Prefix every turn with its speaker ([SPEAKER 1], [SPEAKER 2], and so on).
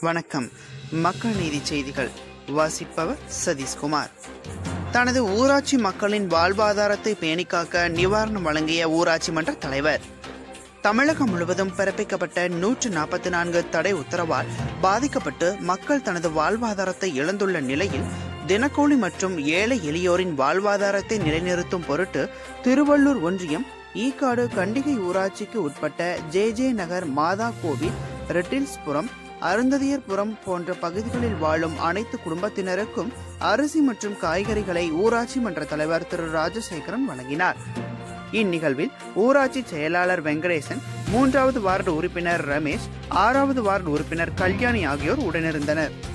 [SPEAKER 1] வணக்கம் மக்கள் நீதி செய்திகள் வாசிப்பவர் சதீஷ்குமார் தனது ஊராட்சி மக்களின் வாழ்வாதாரத்தை பேணிக்காக்க நிவாரணம் வழங்கிய ஊராட்சி மன்ற தலைவர் தமிழகம் முழுவதும் பிறப்பிக்கப்பட்ட நூற்று நாற்பத்தி நான்கு தடை உத்தரவால் பாதிக்கப்பட்டு மக்கள் தனது வாழ்வாதாரத்தை இழந்துள்ள நிலையில் தினக்கூலி மற்றும் ஏழை எளியோரின் வாழ்வாதாரத்தை நிலைநிறுத்தும் பொருட்டு திருவள்ளூர் ஒன்றியம் ஈக்காடு கண்டிகை ஊராட்சிக்கு உட்பட்ட ஜே ஜே நகர் மாதா கோவில் ரெட்டில்ஸ்புரம் அருந்ததியர்புரம் போன்ற பகுதிகளில் வாழும் அனைத்து குடும்பத்தினருக்கும் அரிசி மற்றும் காய்கறிகளை ஊராட்சி மன்ற தலைவர் திரு ராஜசேகரன் வழங்கினார் இந்நிகழ்வில் ஊராட்சி செயலாளர் வெங்கடேசன் மூன்றாவது வார்டு உறுப்பினர் ரமேஷ் ஆறாவது வார்டு உறுப்பினர் கல்யாணி ஆகியோர் உடனிருந்தனர்